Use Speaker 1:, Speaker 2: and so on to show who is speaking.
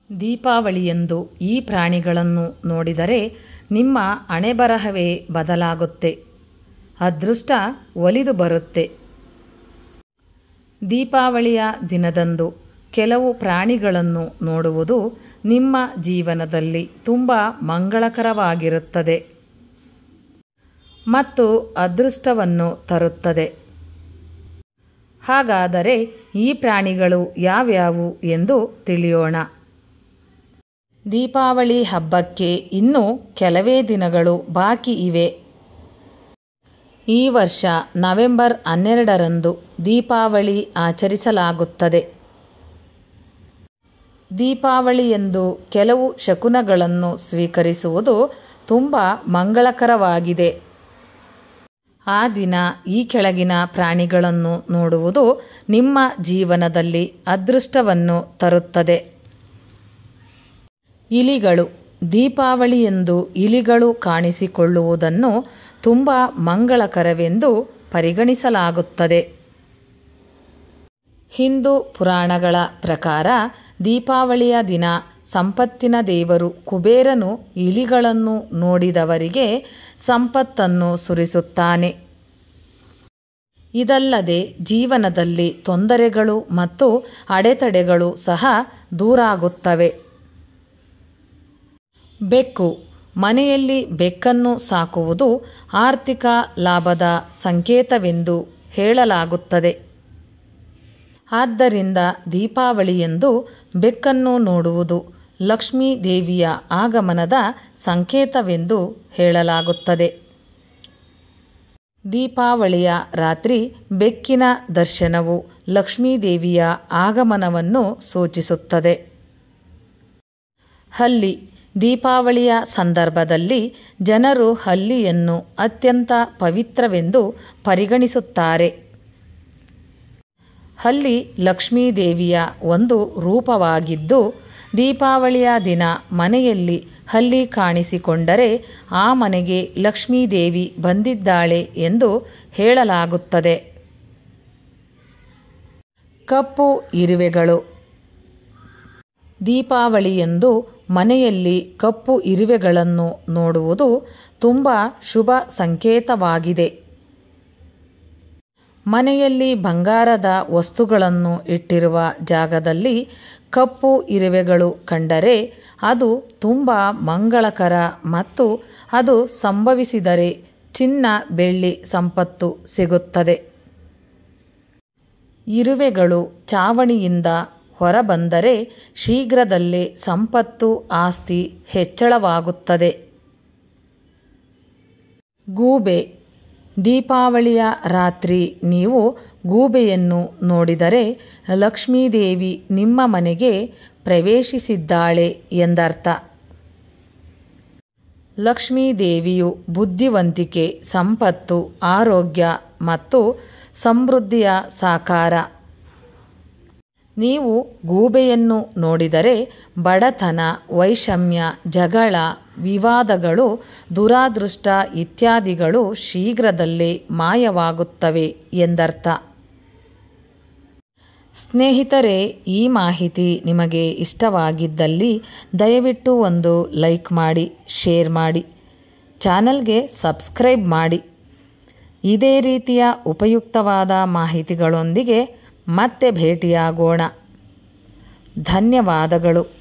Speaker 1: ದೀಪಾವಳಿಯಂದು ಈ ಪ್ರಾಣಿಗಳನ್ನು ನೋಡಿದರೆ ನಿಮ್ಮ ಹಣೆಬರಹವೇ ಬದಲಾಗುತ್ತೆ ಅದೃಷ್ಟ ಒಲಿದು ಬರುತ್ತೆ ದೀಪಾವಳಿಯ ದಿನದಂದು ಕೆಲವು ಪ್ರಾಣಿಗಳನ್ನು ನೋಡುವುದು ನಿಮ್ಮ ಜೀವನದಲ್ಲಿ ತುಂಬ ಮಂಗಳಕರವಾಗಿರುತ್ತದೆ ಮತ್ತು ಅದೃಷ್ಟವನ್ನು ತರುತ್ತದೆ ಹಾಗಾದರೆ ಈ ಪ್ರಾಣಿಗಳು ಯಾವ್ಯಾವು ಎಂದು ತಿಳಿಯೋಣ ದೀಪಾವಳಿ ಹಬ್ಬಕ್ಕೆ ಇನ್ನೂ ಕೆಲವೇ ದಿನಗಳು ಬಾಕಿ ಇವೆ ಈ ವರ್ಷ ನವೆಂಬರ್ ಹನ್ನೆರಡರಂದು ದೀಪಾವಳಿ ಆಚರಿಸಲಾಗುತ್ತದೆ ದೀಪಾವಳಿಯಂದು ಕೆಲವು ಶಕುನಗಳನ್ನು ಸ್ವೀಕರಿಸುವುದು ತುಂಬ ಮಂಗಳಕರವಾಗಿದೆ ಆ ದಿನ ಈ ಕೆಳಗಿನ ಪ್ರಾಣಿಗಳನ್ನು ನೋಡುವುದು ನಿಮ್ಮ ಜೀವನದಲ್ಲಿ ಅದೃಷ್ಟವನ್ನು ತರುತ್ತದೆ ಇಲಿಗಳು ದೀಪಾವಳಿಯಂದು ಇಲಿಗಳು ಕಾಣಿಸಿಕೊಳ್ಳುವುದನ್ನು ತುಂಬ ಮಂಗಳಕರವೆಂದು ಪರಿಗಣಿಸಲಾಗುತ್ತದೆ ಹಿಂದೂ ಪುರಾಣಗಳ ಪ್ರಕಾರ ದೀಪಾವಳಿಯ ದಿನ ಸಂಪತ್ತಿನ ದೇವರು ಕುಬೇರನು ಇಲಿಗಳನ್ನು ನೋಡಿದವರಿಗೆ ಸಂಪತ್ತನ್ನು ಸುರಿಸುತ್ತಾನೆ ಇದಲ್ಲದೆ ಜೀವನದಲ್ಲಿ ತೊಂದರೆಗಳು ಮತ್ತು ಅಡೆತಡೆಗಳು ಸಹ ದೂರಾಗುತ್ತವೆ ಬೆಕ್ಕು ಮನೆಯಲ್ಲಿ ಬೆಕ್ಕನ್ನು ಸಾಕುವುದು ಆರ್ಥಿಕ ಲಾಭದ ಸಂಕೇತವೆಂದು ಹೇಳಲಾಗುತ್ತದೆ ಆದ್ದರಿಂದ ದೀಪಾವಳಿಯಂದು ಬೆಕ್ಕನ್ನು ನೋಡುವುದು ಲಕ್ಷ್ಮೀ ದೇವಿಯ ಆಗಮನದ ಸಂಕೇತವೆಂದು ಹೇಳಲಾಗುತ್ತದೆ ದೀಪಾವಳಿಯ ರಾತ್ರಿ ಬೆಕ್ಕಿನ ದರ್ಶನವು ಲಕ್ಷ್ಮೀದೇವಿಯ ಆಗಮನವನ್ನು ಸೂಚಿಸುತ್ತದೆ ಹಲ್ಲಿ ದೀಪಾವಳಿಯ ಸಂದರ್ಭದಲ್ಲಿ ಜನರು ಹಲ್ಲಿಯನ್ನು ಅತ್ಯಂತ ಪವಿತ್ರವೆಂದು ಪರಿಗಣಿಸುತ್ತಾರೆ ಹಲ್ಲಿ ಲಕ್ಷ್ಮೀದೇವಿಯ ಒಂದು ರೂಪವಾಗಿದ್ದು ದೀಪಾವಳಿಯ ದಿನ ಮನೆಯಲ್ಲಿ ಹಲ್ಲಿ ಕಾಣಿಸಿಕೊಂಡರೆ ಆ ಮನೆಗೆ ಲಕ್ಷ್ಮೀದೇವಿ ಬಂದಿದ್ದಾಳೆ ಎಂದು ಹೇಳಲಾಗುತ್ತದೆ ಕಪ್ಪು ಇರುವೆಗಳು ದೀಪಾವಳಿಯಂದು ಮನೆಯಲ್ಲಿ ಕಪ್ಪು ಇರುವೆಗಳನ್ನು ನೋಡುವುದು ತುಂಬ ಶುಭ ಸಂಕೇತವಾಗಿದೆ ಮನೆಯಲ್ಲಿ ಬಂಗಾರದ ವಸ್ತುಗಳನ್ನು ಇಟ್ಟಿರುವ ಜಾಗದಲ್ಲಿ ಕಪ್ಪು ಇರುವೆಗಳು ಕಂಡರೆ ಅದು ತುಂಬ ಮಂಗಳಕರ ಮತ್ತು ಅದು ಸಂಭವಿಸಿದರೆ ಚಿನ್ನ ಬೆಳ್ಳಿ ಸಂಪತ್ತು ಸಿಗುತ್ತದೆ ಇರುವೆಗಳು ಚಾವಣಿಯಿಂದ ಹೊರಬಂದರೆ ಶೀಘ್ರದಲ್ಲೇ ಸಂಪತ್ತು ಆಸ್ತಿ ಹೆಚ್ಚಳವಾಗುತ್ತದೆ ಗೂಬೆ ದೀಪಾವಳಿಯ ರಾತ್ರಿ ನೀವು ಗೂಬೆಯನ್ನು ನೋಡಿದರೆ ಲಕ್ಷ್ಮೀದೇವಿ ನಿಮ್ಮ ಮನೆಗೆ ಪ್ರವೇಶಿಸಿದ್ದಾಳೆ ಎಂದರ್ಥ ಲಕ್ಷ್ಮೀದೇವಿಯು ಬುದ್ಧಿವಂತಿಕೆ ಸಂಪತ್ತು ಆರೋಗ್ಯ ಮತ್ತು ಸಮೃದ್ಧಿಯ ಸಾಕಾರ ನೀವು ಗೂಬೆಯನ್ನು ನೋಡಿದರೆ ಬಡತನ ವೈಷಮ್ಯ ಜಗಳ ವಿವಾದಗಳು ದುರಾದೃಷ್ಟ ಇತ್ಯಾದಿಗಳು ಶೀಘ್ರದಲ್ಲೇ ಮಾಯವಾಗುತ್ತವೆ ಎಂದರ್ಥ ಸ್ನೇಹಿತರೆ ಈ ಮಾಹಿತಿ ನಿಮಗೆ ಇಷ್ಟವಾಗಿದ್ದಲ್ಲಿ ದಯವಿಟ್ಟು ಒಂದು ಲೈಕ್ ಮಾಡಿ ಶೇರ್ ಮಾಡಿ ಚಾನಲ್ಗೆ ಸಬ್ಸ್ಕ್ರೈಬ್ ಮಾಡಿ ಇದೇ ರೀತಿಯ ಉಪಯುಕ್ತವಾದ ಮಾಹಿತಿಗಳೊಂದಿಗೆ ಮತ್ತೆ ಭೇಟಿಯಾಗೋಣ ಧನ್ಯವಾದಗಳು